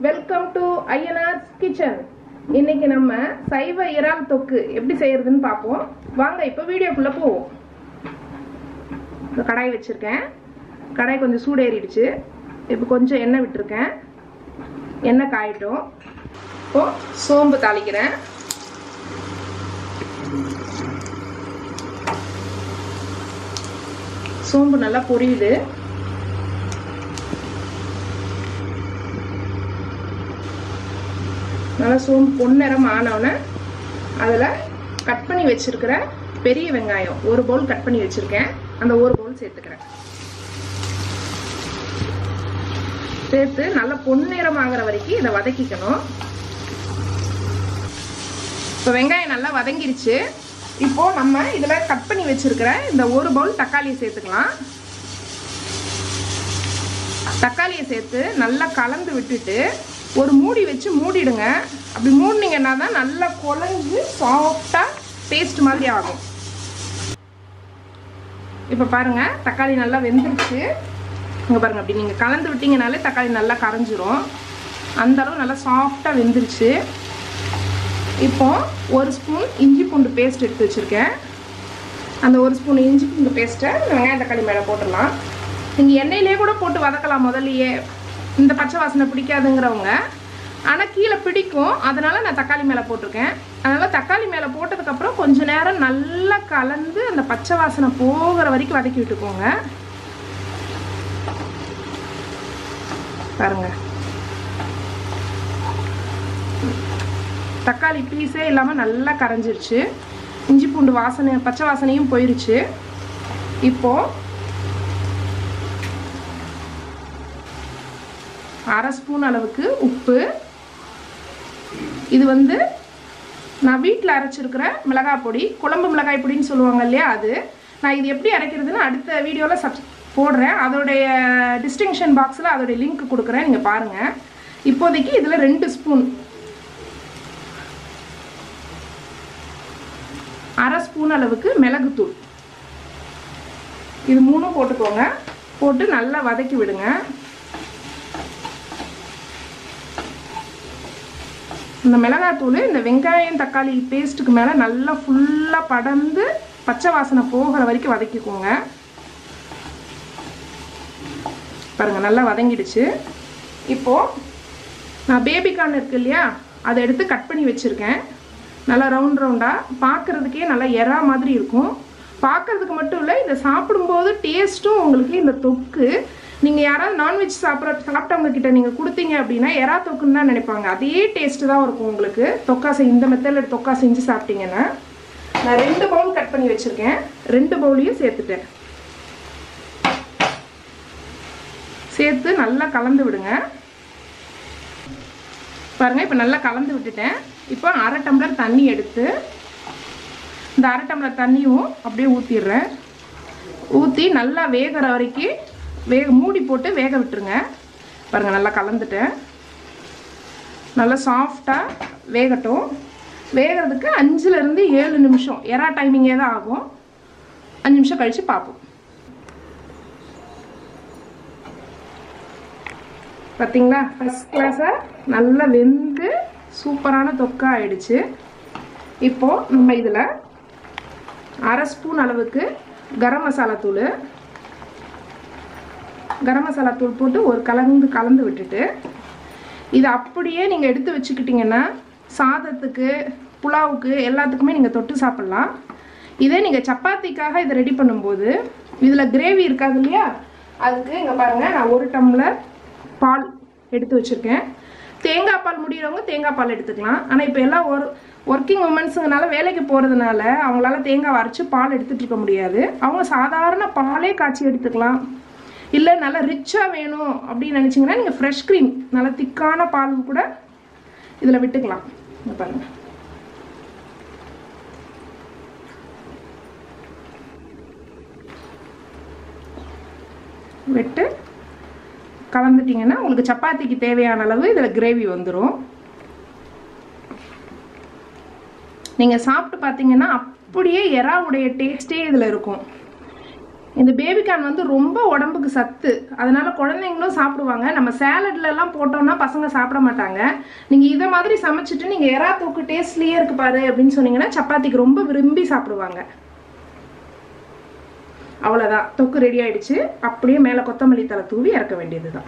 welcome to Ayyanar's kitchen இன்னைக்கு நம்ம சைவ இறால் தொக்கு எப்படி செய்யறதுன்னு பார்ப்போம் வாங்க இப்போ வீடியோக்குள்ள போவோம் இந்த கடாய் வச்சிருக்கேன் கடாய் கொஞ்சம் சூடேறிடுச்சு இப்போ கொஞ்சம் எண்ணெய் விட்டுருக்கேன் எண்ணெய் காயட்டும் இப்போ சோம்பு தாளிக்கிறேன் சோம்பு நல்லா பொரியுது நல்லா சோம்பு பொன்னிறம் ஆனவுடனே அதில் கட் பண்ணி வச்சிருக்கிற பெரிய வெங்காயம் ஒரு பவுல் கட் பண்ணி வச்சிருக்கேன் அந்த ஒரு பவுல் சேர்த்துக்கிறேன் சேர்த்து நல்லா பொன்னிறம் ஆகிற வரைக்கும் இதை வதக்கிக்கணும் இப்போ வெங்காயம் நல்லா வதங்கிருச்சு இப்போ நம்ம இதில் கட் பண்ணி வச்சிருக்கிற இந்த ஒரு பவுல் தக்காளியை சேர்த்துக்கலாம் தக்காளியை சேர்த்து நல்லா கலந்து விட்டுட்டு ஒரு மூடி வச்சு மூடிடுங்க அப்படி மூடினீங்கன்னா தான் நல்லா குழஞ்சு சாஃப்டாக பேஸ்ட் மாதிரி ஆகும் இப்போ பாருங்க தக்காளி நல்லா வெந்துருச்சு இங்கே பாருங்க அப்படி நீங்கள் கலந்து விட்டீங்கனாலே தக்காளி நல்லா கரைஞ்சிரும் அந்த அளவு நல்லா சாஃப்டாக வெந்துருச்சு இப்போ ஒரு ஸ்பூன் இஞ்சி பூண்டு பேஸ்ட் எடுத்து வச்சுருக்கேன் அந்த ஒரு ஸ்பூன் இஞ்சி பூண்டு பேஸ்ட்டை இந்த வெங்காயம் தக்காளி மேலே போட்டுடலாம் நீங்கள் எண்ணெயிலே கூட போட்டு வதக்கலாம் முதல்லையே இந்த பச்சை வாசனை பிடிக்காதுங்கிறவங்க ஆனால் கீழே பிடிக்கும் அதனால் நான் தக்காளி மேலே போட்டிருக்கேன் அதனால் தக்காளி மேலே போட்டதுக்கப்புறம் கொஞ்ச நேரம் நல்லா கலந்து அந்த பச்சை வாசனை போகிற வரைக்கும் வதக்கி விட்டுக்கோங்க பாருங்க தக்காளி பீஸே இல்லாமல் நல்லா கரைஞ்சிருச்சு இஞ்சி பூண்டு வாசனை பச்சை வாசனையும் போயிருச்சு இப்போது அரை ஸ்பூன் அளவுக்கு உப்பு இது வந்து நான் வீட்டில் அரைச்சிருக்கிற மிளகாய் பொடி குழம்பு மிளகாய் பொடின்னு சொல்லுவாங்க இல்லையா அது நான் இது எப்படி அரைக்கிறதுன்னு அடுத்த வீடியோவில் சப் போடுறேன் அதோடைய டிஸ்டிங்ஷன் பாக்ஸில் அதோடைய லிங்க் கொடுக்குறேன் நீங்கள் பாருங்கள் இப்போதைக்கு இதில் ரெண்டு ஸ்பூன் அரை ஸ்பூன் அளவுக்கு மிளகுத்தூள் இது மூணும் போட்டுக்கோங்க போட்டு நல்லா வதக்கி விடுங்க இந்த மிளகாத்தூள் இந்த வெங்காயம் தக்காளி பேஸ்ட்டுக்கு மேலே நல்லா ஃபுல்லாக படர்ந்து பச்சை வாசனை போகிற வரைக்கும் வதக்கிக்கோங்க பாருங்கள் நல்லா வதங்கிடுச்சு இப்போது நான் பேபிகார்ன் இருக்கு இல்லையா அதை எடுத்து கட் பண்ணி வச்சுருக்கேன் நல்லா ரவுண்ட் ரவுண்டாக பார்க்குறதுக்கே நல்லா எறா மாதிரி இருக்கும் பார்க்குறதுக்கு மட்டும் இல்லை இதை சாப்பிடும்போது டேஸ்ட்டும் உங்களுக்கு இந்த தொக்கு நீங்கள் யாராவது நான்வெஜ் சாப்பிட்ற சாப்பிட்டவங்க கிட்ட நீங்கள் கொடுத்தீங்க அப்படின்னா எறா தொக்குன்னு தான் நினைப்பாங்க அதே டேஸ்ட்டு தான் இருக்கும் உங்களுக்கு தொக்கா செய் இந்த மெத்தடில் தொக்கா செஞ்சு சாப்பிட்டீங்கன்னா நான் ரெண்டு பவுல் கட் பண்ணி வச்சுருக்கேன் ரெண்டு பவுலையும் சேர்த்துட்டேன் சேர்த்து நல்லா கலந்து விடுங்க பாருங்கள் இப்போ நல்லா கலந்து விட்டுட்டேன் இப்போ அரை டம்ளர் தண்ணி எடுத்து இந்த அரை டம்ளர் தண்ணியும் அப்படியே ஊற்றிடுறேன் ஊற்றி நல்லா வேகிற வரைக்கும் வேக மூடி போட்டு வேக விட்டுருங்க பாருங்கள் நல்லா கலந்துட்டேன் நல்லா சாஃப்டாக வேகட்டும் வேகிறதுக்கு அஞ்சுலேருந்து ஏழு நிமிஷம் எறா டைமிங்கே தான் ஆகும் அஞ்சு நிமிஷம் கழித்து பார்ப்போம் பார்த்தீங்களா ஃபஸ்ட் கிளாஸாக நல்லா வெந்து சூப்பரான தொக்கா ஆயிடுச்சு இப்போது நம்ம இதில் அரை ஸ்பூன் அளவுக்கு கரம் மசாலா தூள் கரம் மசாலா தூள் போட்டு ஒரு கலந்து கலந்து விட்டுட்டு இதை அப்படியே நீங்கள் எடுத்து வச்சுக்கிட்டிங்கன்னா சாதத்துக்கு புலாவுக்கு எல்லாத்துக்குமே நீங்கள் தொட்டு சாப்பிட்லாம் இதே நீங்கள் சப்பாத்திக்காக இதை ரெடி பண்ணும்போது இதில் கிரேவி இருக்காது இல்லையா அதுக்கு இங்கே பாருங்கள் நான் ஒரு டம்ளர் பால் எடுத்து வச்சுருக்கேன் தேங்காய் பால் முடிகிறவங்க தேங்காய் பால் எடுத்துக்கலாம் ஆனால் இப்போ எல்லாம் ஒரு ஒர்க்கிங் உமன்ஸுங்கனால வேலைக்கு போகிறதுனால அவங்களால தேங்காய் அரைச்சி பால் எடுத்துகிட்டு இருக்க முடியாது அவங்க சாதாரண பாலே காய்ச்சி எடுத்துக்கலாம் இல்லை நல்லா ரிச்சாக வேணும் அப்படின்னு நினச்சிங்கன்னா நீங்கள் ஃப்ரெஷ் க்ரீம் நல்லா திக்கான பால் கூட இதில் விட்டுக்கலாம் இங்க பாருங்க விட்டு கலந்துட்டிங்கன்னா உங்களுக்கு சப்பாத்திக்கு தேவையான அளவு இதில் கிரேவி வந்துடும் நீங்கள் சாப்பிட்டு பார்த்தீங்கன்னா அப்படியே எறாவுடைய டேஸ்ட்டே இதில் இருக்கும் இந்த பேபிகார்ன் வந்து ரொம்ப உடம்புக்கு சத்து அதனால குழந்தைங்களும் சாப்பிடுவாங்க நம்ம சேலட்ல எல்லாம் போட்டோம்னா பசங்க சாப்பிட மாட்டாங்க நீங்க இதை மாதிரி சமைச்சிட்டு நீங்க எறா தூக்கு டேஸ்ட்லயே இருக்கு பாரு அப்படின்னு சொன்னீங்கன்னா சப்பாத்திக்கு ரொம்ப விரும்பி சாப்பிடுவாங்க அவ்வளோதான் தொக்கு ரெடி ஆயிடுச்சு அப்படியே மேலே கொத்தமல்லி தலை தூவி இறக்க வேண்டியதுதான்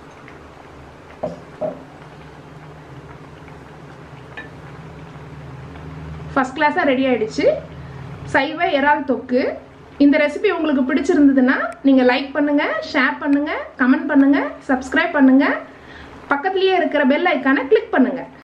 ஃபஸ்ட் கிளாஸாக ரெடி ஆயிடுச்சு சைவ இறால் தொக்கு இந்த ரெசிபி உங்களுக்கு பிடிச்சிருந்ததுன்னா நீங்கள் லைக் பண்ணுங்கள் ஷேர் பண்ணுங்கள் கமெண்ட் பண்ணுங்கள் சப்ஸ்கிரைப் பண்ணுங்கள் பக்கத்துலேயே இருக்கிற பெல் ஐக்கானை கிளிக் பண்ணுங்கள்